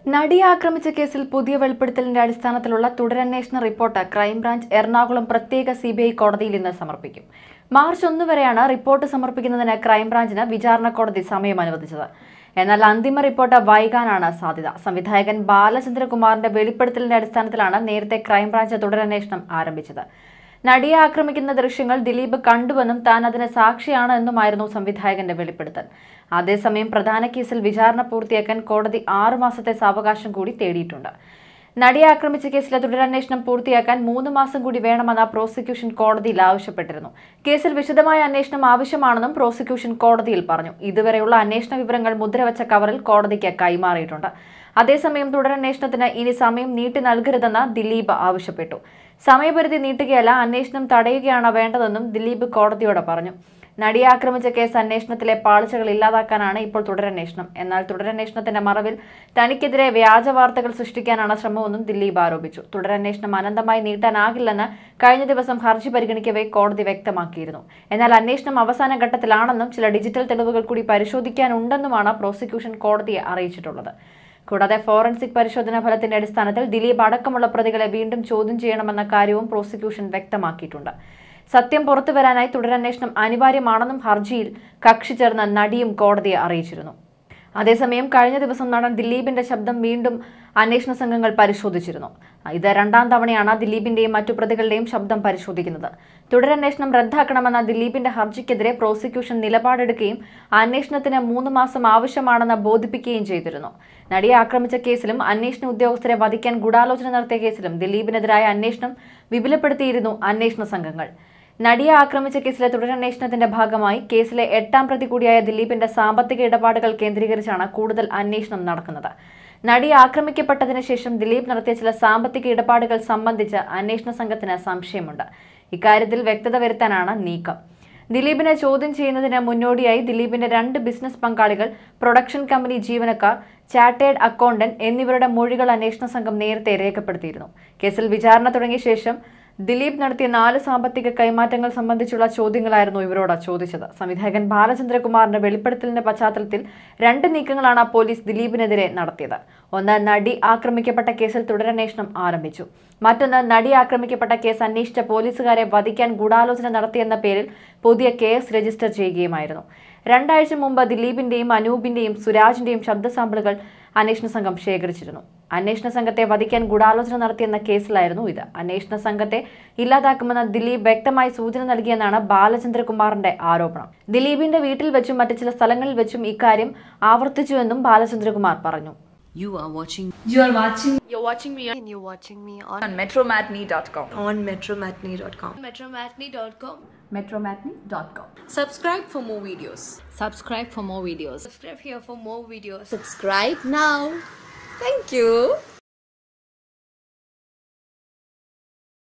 നടിയെ ആക്രമിച്ച കേസിൽ പുതിയ വെളിപ്പെടുത്തലിന്റെ അടിസ്ഥാനത്തിലുള്ള തുടരന്വേഷണ റിപ്പോർട്ട് ക്രൈംബ്രാഞ്ച് എറണാകുളം പ്രത്യേക സി കോടതിയിൽ ഇന്ന് സമർപ്പിക്കും മാർച്ച് ഒന്ന് വരെയാണ് റിപ്പോർട്ട് സമർപ്പിക്കുന്നതിന് ക്രൈംബ്രാഞ്ചിന് വിചാരണ കോടതി സമയം അനുവദിച്ചത് എന്നാൽ അന്തിമ റിപ്പോർട്ട് വൈകാനാണ് സാധ്യത സംവിധായകൻ ബാലചന്ദ്രകുമാറിന്റെ വെളിപ്പെടുത്തലിന്റെ അടിസ്ഥാനത്തിലാണ് നേരത്തെ ക്രൈംബ്രാഞ്ച് തുടരന്വേഷണം ആരംഭിച്ചത് നടിയെ ആക്രമിക്കുന്ന ദൃശ്യങ്ങൾ ദിലീപ് കണ്ടുവെന്നും താൻ അതിന് സാക്ഷിയാണ് എന്നുമായിരുന്നു സംവിധായകന്റെ വെളിപ്പെടുത്തൽ അതേസമയം പ്രധാന കേസിൽ വിചാരണ പൂർത്തിയാക്കാൻ കോടതി ആറു മാസത്തെ സാവകാശം കൂടി തേടിയിട്ടുണ്ട് നടിയെ ആക്രമിച്ച കേസിലെ തുടരന്വേഷണം പൂർത്തിയാക്കാൻ മൂന്ന് മാസം കൂടി വേണമെന്ന പ്രോസിക്യൂഷൻ കോടതിയിൽ ആവശ്യപ്പെട്ടിരുന്നു കേസിൽ വിശദമായ അന്വേഷണം ആവശ്യമാണെന്നും പ്രോസിക്യൂഷൻ കോടതിയിൽ പറഞ്ഞു ഇതുവരെയുള്ള അന്വേഷണ വിവരങ്ങൾ മുദ്രവച്ച കവറിൽ കോടതിക്ക് കൈമാറിയിട്ടുണ്ട് അതേസമയം തുടരന്വേഷണത്തിന് ഇനി സമയം നീട്ടി നൽകരുതെന്ന് ദിലീപ് ആവശ്യപ്പെട്ടു സമയപരിധി നീട്ടുകയല്ല അന്വേഷണം തടയുകയാണ് വേണ്ടതെന്നും ദിലീപ് കോടതിയോട് പറഞ്ഞു നടിയെ ആക്രമിച്ച കേസ് അന്വേഷണത്തിലെ പാളിച്ചകൾ ഇല്ലാതാക്കാനാണ് ഇപ്പോൾ തുടരന്വേഷണം എന്നാൽ തുടരന്വേഷണത്തിന്റെ മറവിൽ തനിക്കെതിരെ വ്യാജ വാർത്തകൾ സൃഷ്ടിക്കാനാണ് ശ്രമമെന്നും ദിലീപ് ആരോപിച്ചു തുടരന്വേഷണം അനന്തമായി നീട്ടാനാകില്ലെന്ന് കഴിഞ്ഞ ദിവസം ഹർജി പരിഗണിക്കവേ കോടതി വ്യക്തമാക്കിയിരുന്നു എന്നാൽ അന്വേഷണം അവസാന ഘട്ടത്തിലാണെന്നും ചില ഡിജിറ്റൽ തെളിവുകൾ കൂടി പരിശോധിക്കാനുണ്ടെന്നുമാണ് പ്രോസിക്യൂഷൻ കോടതിയെ അറിയിച്ചിട്ടുള്ളത് കൂടാതെ ഫോറൻസിക് പരിശോധനാ ഫലത്തിന്റെ അടിസ്ഥാനത്തിൽ ദിലീപ് അടക്കമുള്ള പ്രതികളെ വീണ്ടും ചോദ്യം ചെയ്യണമെന്ന കാര്യവും പ്രോസിക്യൂഷൻ വ്യക്തമാക്കിയിട്ടുണ്ട് സത്യം പുറത്തുവരാനായി തുടരന്വേഷണം അനിവാര്യമാണെന്നും ഹർജിയിൽ കക്ഷി ചേർന്ന നടിയും കോടതിയെ അറിയിച്ചിരുന്നു അതേസമയം കഴിഞ്ഞ ദിവസം നടൻ ദിലീപിന്റെ ശബ്ദം വീണ്ടും അന്വേഷണ സംഘങ്ങൾ പരിശോധിച്ചിരുന്നു ഇത് രണ്ടാം തവണയാണ് ദിലീപിന്റെയും മറ്റു പ്രതികളുടെയും ശബ്ദം പരിശോധിക്കുന്നത് തുടരന്വേഷണം റദ്ദാക്കണമെന്ന ദിലീപിന്റെ ഹർജിക്കെതിരെ പ്രോസിക്യൂഷൻ നിലപാടെടുക്കുകയും അന്വേഷണത്തിന് മൂന്ന് മാസം ആവശ്യമാണെന്ന് ബോധിപ്പിക്കുകയും ചെയ്തിരുന്നു നടിയെ ആക്രമിച്ച കേസിലും അന്വേഷണ ഉദ്യോഗസ്ഥരെ വധിക്കാൻ ഗൂഢാലോചന നടത്തിയ കേസിലും ദിലീപിനെതിരായ അന്വേഷണം വിപുലപ്പെടുത്തിയിരുന്നു അന്വേഷണ സംഘങ്ങൾ നടിയെ ആക്രമിച്ച കേസിലെ തുടരന്വേഷണത്തിന്റെ ഭാഗമായി കേസിലെ എട്ടാം പ്രതി കൂടിയായ ദിലീപിന്റെ സാമ്പത്തിക ഇടപാടുകൾ കേന്ദ്രീകരിച്ചാണ് കൂടുതൽ അന്വേഷണം നടക്കുന്നത് നടി ആക്രമിക്കപ്പെട്ടതിന് ശേഷം ദിലീപ് നടത്തിയ ചില സാമ്പത്തിക ഇടപാടുകൾ സംബന്ധിച്ച് അന്വേഷണ സംഘത്തിന് സംശയമുണ്ട് ഇക്കാര്യത്തിൽ വ്യക്തത വരുത്താനാണ് നീക്കം ദിലീപിനെ ചോദ്യം ചെയ്യുന്നതിന് മുന്നോടിയായി ദിലീപിന്റെ രണ്ട് ബിസിനസ് പങ്കാളികൾ പ്രൊഡക്ഷൻ കമ്പനി ജീവനക്കാർ ചാർട്ടേഡ് അക്കൗണ്ടന്റ് എന്നിവരുടെ മൊഴികൾ അന്വേഷണ സംഘം നേരത്തെ രേഖപ്പെടുത്തിയിരുന്നു കേസിൽ വിചാരണ തുടങ്ങിയ ശേഷം ദിലീപ് നടത്തിയ നാല് സാമ്പത്തിക കൈമാറ്റങ്ങൾ സംബന്ധിച്ചുള്ള ചോദ്യങ്ങളായിരുന്നു ഇവരോട് ചോദിച്ചത് സംവിധായകൻ ബാലചന്ദ്രകുമാറിന്റെ വെളിപ്പെടുത്തലിന്റെ പശ്ചാത്തലത്തിൽ രണ്ട് നീക്കങ്ങളാണ് പോലീസ് ദിലീപിനെതിരെ നടത്തിയത് ഒന്ന് നടി ആക്രമിക്കപ്പെട്ട കേസിൽ തുടരന്വേഷണം ആരംഭിച്ചു മറ്റൊന്ന് നടി ആക്രമിക്കപ്പെട്ട കേസ് അന്വേഷിച്ച പോലീസുകാരെ വധിക്കാൻ ഗൂഢാലോചന നടത്തിയെന്ന പേരിൽ പുതിയ കേസ് രജിസ്റ്റർ ചെയ്യുകയുമായിരുന്നു രണ്ടാഴ്ച മുമ്പ് ദിലീപിന്റെയും അനൂപിന്റെയും സുരാജിന്റെയും ശബ്ദ സാമ്പിളുകൾ അന്വേഷണ സംഘം ശേഖരിച്ചിരുന്നു അന്വേഷണ സംഘത്തെ വധിക്കാൻ ഗൂഢാലോചന നടത്തിയെന്ന കേസിലായിരുന്നു ഇത് അന്വേഷണ സംഘത്തെ ഇല്ലാതാക്കുമെന്ന് ദിലീപ് വ്യക്തമായി സൂചന നൽകിയെന്നാണ് ബാലചന്ദ്രകുമാറിന്റെ ആരോപണം ദിലീപിന്റെ വീട്ടിൽ വെച്ചും മറ്റു ചില സ്ഥലങ്ങളിൽ വെച്ചും ഇക്കാര്യം ആവർത്തിച്ചുവെന്നും ബാലചന്ദ്രകുമാർ പറഞ്ഞു You are watching You are watching You're watching me on and you're watching me on, on metromatney.com. on metromatney.com. metromatney.com. Metromatney.com. Subscribe for more videos. subscribe for more videos Subscribe here for more videos. Subscribe now. Thank you.